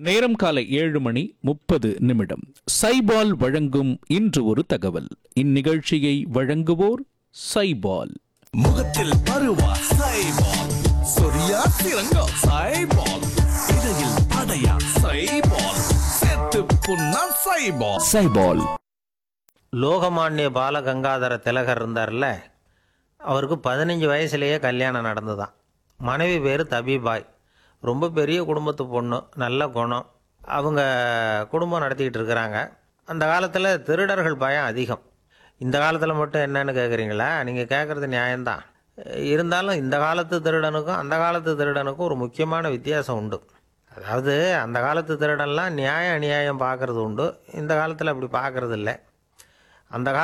நேரம் காலை ஏழு மணி முப்பது நிமிடம் சைபால் வழங்கும் இன்று ஒரு தகவல் இந்நிகழ்ச்சியை வழங்குவோர் சைபால் முகத்தில் பருவா சைபால் சொரியா சிறங்கோ சைபால் இடையில் படையா சைபால் செத்து புண்ணா சைபால் சைபால் லோகமானிய பாலகங்காதர திலகர் இருந்தார்ல அவருக்கு பதினஞ்சு வயசுலேயே கல்யாணம் நடந்துதான் மனைவி பேர் தபிபாய் ரொம்ப பெரிய குடும்பத்து பொண்ணு நல்ல குணம் அவங்க குடும்பம் நடத்திக்கிட்டு இருக்கிறாங்க அந்த காலத்தில் திருடர்கள் பயம் அதிகம் இந்த காலத்தில் மட்டும் என்னன்னு கேட்குறீங்களா நீங்கள் கேட்குறது நியாயம்தான் இருந்தாலும் இந்த காலத்து திருடனுக்கும் அந்த காலத்து திருடனுக்கும் ஒரு முக்கியமான வித்தியாசம் உண்டு அதாவது அந்த காலத்து திருடன்லாம் நியாயம் அநியாயம் பார்க்கறது உண்டு இந்த காலத்தில் அப்படி பார்க்கறது இல்லை அந்த கால